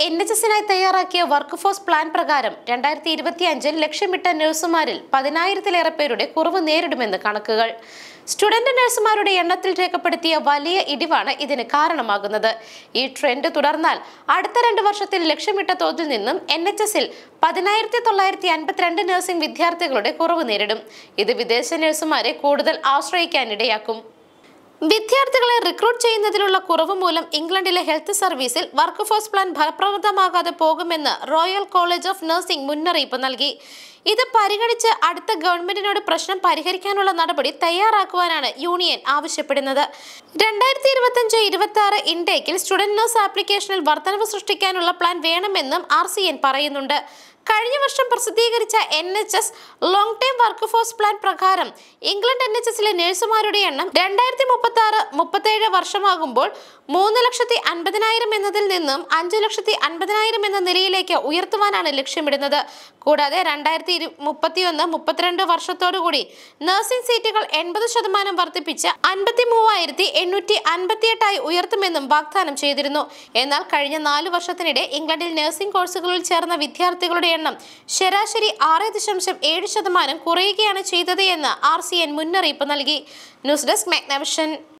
N H എസിനായി തയ്യാറാക്കിയ work force plan പ്രകാരം രണ്ടായിരത്തി ഇരുപത്തിയഞ്ചിൽ ലക്ഷ്യമിട്ട നഴ്സുമാരിൽ പതിനായിരത്തിലേറെ പേരുടെ കുറവ് നേരിടുമെന്ന് കണക്കുകൾ സ്റ്റുഡന്റ് നഴ്സുമാരുടെ എണ്ണത്തിൽ രേഖപ്പെടുത്തിയ വലിയ ഇടിവാണ് ഇതിന് കാരണമാകുന്നത് ഈ ട്രെൻഡ് തുടർന്നാൽ അടുത്ത രണ്ട് വർഷത്തിൽ ലക്ഷ്യമിട്ട തോതിൽ നിന്നും എൻ എച്ച് എസിൽ പതിനായിരത്തി തൊള്ളായിരത്തി അൻപത്തിരണ്ട് നഴ്സിംഗ് വിദ്യാർത്ഥികളുടെ കുറവ് നേരിടും ഇത് വിദേശ നഴ്സുമാരെ കൂടുതൽ ആശ്രയിക്കാനിടയാക്കും വിദ്യാർത്ഥികളെ റിക്രൂട്ട് ചെയ്യുന്നതിലുള്ള കുറവ് മൂലം ഇംഗ്ലണ്ടിലെ ഹെൽത്ത് സർവീസിൽ വർക്ക് ഫോഴ്സ് പ്ലാൻ ഫലപ്രദമാകാതെ പോകുമെന്ന് റോയൽ കോളേജ് ഓഫ് നഴ്സിംഗ് മുന്നറിയിപ്പ് നൽകി ഇത് പരിഗണിച്ച് അടുത്ത ഗവൺമെന്റിനോട് പ്രശ്നം പരിഹരിക്കാനുള്ള നടപടി തയ്യാറാക്കുവാനാണ് യൂണിയൻ ആവശ്യപ്പെടുന്നത് രണ്ടായിരത്തി ഇരുപത്തിയഞ്ച് ഇരുപത്തി ആറ് ഇൻടേക്കിൽ സ്റ്റുഡന്റ് നഴ്സ് ആപ്ലിക്കേഷനിൽ വർധനവ് സൃഷ്ടിക്കാനുള്ള പ്ലാൻ വേണമെന്നും ആർ സി എൻ പറയുന്നുണ്ട് കഴിഞ്ഞ വർഷം പ്രസിദ്ധീകരിച്ച N H S long time work force plan പ്രകാരം ഇംഗ്ലണ്ട് എൻ എച്ച് എസിലെ നഴ്സുമാരുടെ എണ്ണം രണ്ടായിരത്തി മുപ്പത്തി ആറ് മുപ്പത്തേഴ് വർഷമാകുമ്പോൾ മൂന്ന് ലക്ഷത്തി അൻപതിനായിരം എന്നതിൽ നിന്നും അഞ്ച് ലക്ഷത്തി അൻപതിനായിരം എന്ന നിലയിലേക്ക് ഉയർത്തുവാനാണ് ലക്ഷ്യമിടുന്നത് കൂടാതെ രണ്ടായിരത്തി ഇരു മുപ്പത്തിയൊന്ന് മുപ്പത്തിരണ്ട് വർഷത്തോടുകൂടി നഴ്സിംഗ് സീറ്റുകൾ എൺപത് ശതമാനം വർദ്ധിപ്പിച്ച് അൻപത്തി മൂവായിരത്തി എണ്ണൂറ്റി അൻപത്തിയെട്ടായി ഉയർത്തുമെന്നും വാഗ്ദാനം ചെയ്തിരുന്നു എന്നാൽ കഴിഞ്ഞ നാല് വർഷത്തിനിടെ ഇംഗ്ലണ്ടിൽ നഴ്സിംഗ് കോഴ്സുകളിൽ ചേർന്ന വിദ്യാർത്ഥികളുടെ എണ്ണം ശരാശരി ആറ് ദശാംശം ഏഴ് ശതമാനം കുറയുകയാണ് ചെയ്തത് എന്ന് ആർ സി എൻ മുന്നറിയിപ്പ് നൽകി ന്യൂസ് ഡെസ്ക് മാഗ്നവിഷൻ